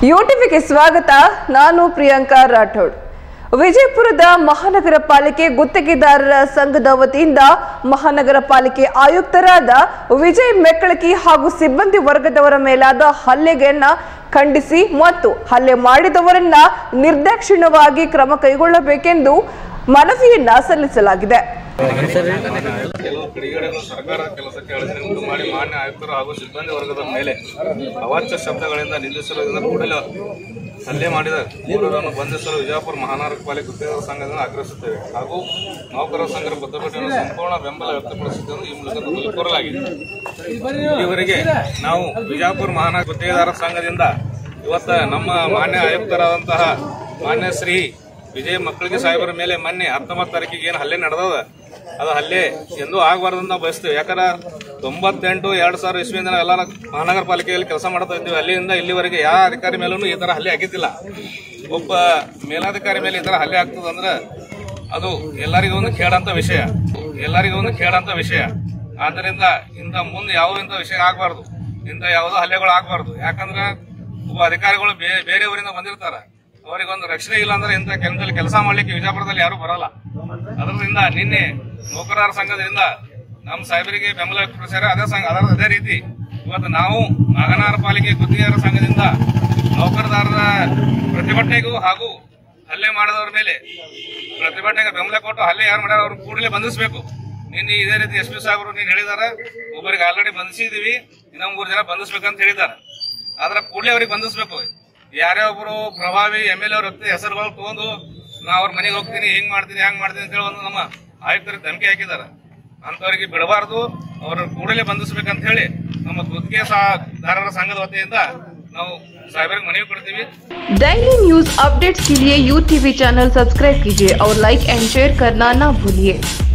ಯುಟಿವಿಗೆ ಸ್ವಾಗತ ನಾನು ಪ್ರಿಯಾಂಕಾ ರಾಠೋಡ್ ವಿಜಯಪುರದ ಮಹಾನಗರ ಪಾಲಿಕೆ ಗುತ್ತಿಗೆದಾರರ ಸಂಘದ ವತಿಯಿಂದ ಮಹಾನಗರ ಪಾಲಿಕೆ ಆಯುಕ್ತರಾದ ವಿಜಯ್ ಮೆಕ್ಕಳಕಿ ಹಾಗೂ ಸಿಬ್ಬಂದಿ ವರ್ಗದವರ ಮೇಲಾದ ಹಲ್ಲೆಗೆಯನ್ನ ಖಂಡಿಸಿ ಮತ್ತು ಹಲ್ಲೆ ಮಾಡಿದವರನ್ನ ನಿರ್ದಾಕ್ಷಿಣ್ಯವಾಗಿ ಕ್ರಮ ಕೈಗೊಳ್ಳಬೇಕೆಂದು ಮನವಿಯನ್ನ ಸಲ್ಲಿಸಲಾಗಿದೆ ಕೆಲವು ಕಿಡಿಗೇಡಿಗಳು ಸರ್ಕಾರ ಕೆಲಸಕ್ಕೆ ಅಡಚಣೆ ಉಂಟು ಮಾಡಿ ಮಾನ್ಯ ಆಯುಕ್ತರು ಹಾಗೂ ಸಿಬ್ಬಂದಿ ವರ್ಗದ ಮೇಲೆ ಅವಾಚ್ಯ ಶಬ್ದಗಳಿಂದ ನಿಲ್ಲಿಸಲು ಕೂಡಲೇ ಹಲ್ಲೆ ಮಾಡಿದ ಮೂರರನ್ನು ಬಂಧಿಸಲು ವಿಜಯಪುರ ಮಹಾನಗರ ಪಾಲಿಕೆ ಗುತ್ತಿಗೆದಾರರ ಸಂಘದಿಂದ ಆಗ್ರಹಿಸುತ್ತೇವೆ ಹಾಗೂ ನೌಕರರ ಸಂಘದ ಪ್ರತಿಭಟನೆಯನ್ನು ಸಂಪೂರ್ಣ ಬೆಂಬಲ ವ್ಯಕ್ತಪಡಿಸುತ್ತೇವೆ ಈ ಮೂಲಕ ದೂರು ಕೋರಲಾಗಿದೆ ಈವರೆಗೆ ನಾವು ವಿಜಯಪುರ ಮಹಾನಗರ ಗುತ್ತಿಗೆದಾರರ ಸಂಘದಿಂದ ಇವತ್ತ ನಮ್ಮ ಮಾನ್ಯ ಆಯುಕ್ತರಾದಂತಹ ಮಾನ್ಯ ಶ್ರೀ ವಿಜಯ ಮಕ್ಕಳಿಗೆ ಸಾಹೇಬರ ಮೇಲೆ ಮೊನ್ನೆ ಹತ್ತೊಂಬತ್ತು ತಾರೀಕಿಗೆ ಏನು ಹಲ್ಲೆ ನಡೆದದ ಅದು ಹಲ್ಲೆ ಎಂದೂ ಆಗಬಾರ್ದು ಅಂತ ನಾವು ಬಯಸ್ತೇವೆ ಯಾಕಂದ್ರೆ ತೊಂಬತ್ತೆಂಟು ಎರಡು ಸಾವಿರ ಇಸ್ವಿಯಿಂದ ಎಲ್ಲ ಮಹಾನಗರ ಪಾಲಿಕೆಯಲ್ಲಿ ಕೆಲಸ ಮಾಡ್ತಾ ಇದ್ದೀವಿ ಅಲ್ಲಿಂದ ಇಲ್ಲಿವರೆಗೆ ಯಾವ ಅಧಿಕಾರಿ ಮೇಲೂ ಈ ತರ ಹಲ್ಲೆ ಆಗಿದ್ದಿಲ್ಲ ಒಬ್ಬ ಮೇಲಾಧಿಕಾರಿ ಮೇಲೆ ಈ ತರ ಹಲ್ಲೆ ಆಗ್ತದಂದ್ರೆ ಅದು ಎಲ್ಲರಿಗೂ ಒಂದು ಕೇಳಂತ ವಿಷಯ ಎಲ್ಲರಿಗೂ ಒಂದು ಕೇಳಂತ ವಿಷಯ ಆದ್ದರಿಂದ ಇಂಥ ಮುಂದೆ ಯಾವ ಇಂಥ ವಿಷಯ ಆಗಬಾರ್ದು ಇಂಥ ಯಾವುದೋ ಹಲ್ಲೆಗಳು ಆಗಬಾರ್ದು ಯಾಕಂದ್ರೆ ಒಬ್ಬ ಅಧಿಕಾರಿಗಳು ಬೇ- ಬೇರೆ ಊರಿಂದ ಬಂದಿರ್ತಾರ ಅವರಿಗೊಂದು ರಕ್ಷಣೆ ಇಲ್ಲ ಅಂದ್ರೆ ಇಂಥ ಕೆಲಸದಲ್ಲಿ ಕೆಲಸ ಮಾಡ್ಲಿಕ್ಕೆ ವಿಜಯಪುರದಲ್ಲಿ ಯಾರು ಬರಲ್ಲ ಅದರಿಂದ ನಿನ್ನೆ ನೌಕರರ ಸಂಘದಿಂದ ನಮ್ಮ ಸಾಹೇಬರಿಗೆ ಬೆಂಬಲ ವ್ಯಕ್ತಪಡಿಸ್ಯಾರ ಅದೇ ಸಂಘ ಅದರ ಅದೇ ರೀತಿ ಇವತ್ತು ನಾವು ನಾಗನಾರ ಪಾಲಿಕೆ ಗುತ್ತಿಗೆದಾರರ ಸಂಘದಿಂದ ನೌಕರದಾರರ ಪ್ರತಿಭಟನೆಗೂ ಹಾಗೂ ಹಲ್ಲೆ ಮಾಡಿದವರ ಮೇಲೆ ಪ್ರತಿಭಟನೆಗೆ ಬೆಂಬಲ ಕೊಟ್ಟು ಹಲ್ಲೆ ಯಾರು ಮಾಡ್ಯಾರ ಅವ್ರು ಕೂಡಲೇ ಬಂಧಿಸಬೇಕು ನಿನ್ನೆ ಇದೇ ರೀತಿ ಎಸ್ ಪಿ ಸಾಹೇಬರು ನೀನು ಹೇಳಿದಾರೆ ಒಬ್ಬರಿಗೆ ಆಲ್ರೆಡಿ ಬಂಧಿಸಿದೀವಿ ಇನ್ನೊಂದು ಮೂರು ಜನ ಬಂಧಿಸ್ಬೇಕಂತ ಹೇಳಿದ್ದಾರೆ ಆದ್ರೆ ಕೂಡಲೇ ಅವ್ರಿಗೆ ಬಂಧಿಸ್ಬೇಕು ಯಾರೇ ಒಬ್ರು ಪ್ರಭಾವಿ ಎಂ ಎಲ್ ಅವ್ರ ಹೆಸರುಗಳು ತಗೊಂಡು ನಾ ಅವ್ರ ಮನೆಗೆ ಹೋಗ್ತೀನಿ ಹಿಂಗ್ ಮಾಡ್ತೀನಿ ಹ್ಯಾಂಗ್ ಮಾಡ್ತೀನಿ ಅಂತ ಹೇಳಿ ಒಂದು ನಮ್ಮ ಆಯುಕ್ತರಿಗೆ ಧಮಕಿ ಹಾಕಿದ್ದಾರೆ ಅಂತವರಿಗೆ ಬಿಡಬಾರ್ದು ಅವ್ರ ಕೂಡಲೇ ಬಂಧಿಸ್ಬೇಕಂತ ಹೇಳಿ ನಮ್ಮ ಗುತ್ತಿಗೆ ದಾರರ ಸಂಘದ ವತಿಯಿಂದ ನಾವು ಸಾಹೇಬರಿಗೆ ಮನವಿ ಕೊಡ್ತೀವಿ डेली न्यूज अपडेट्स के लिए यू टीवी चैनल सब्सक्राइब कीजिए और लाइक एंड शेयर करना ना भूलिए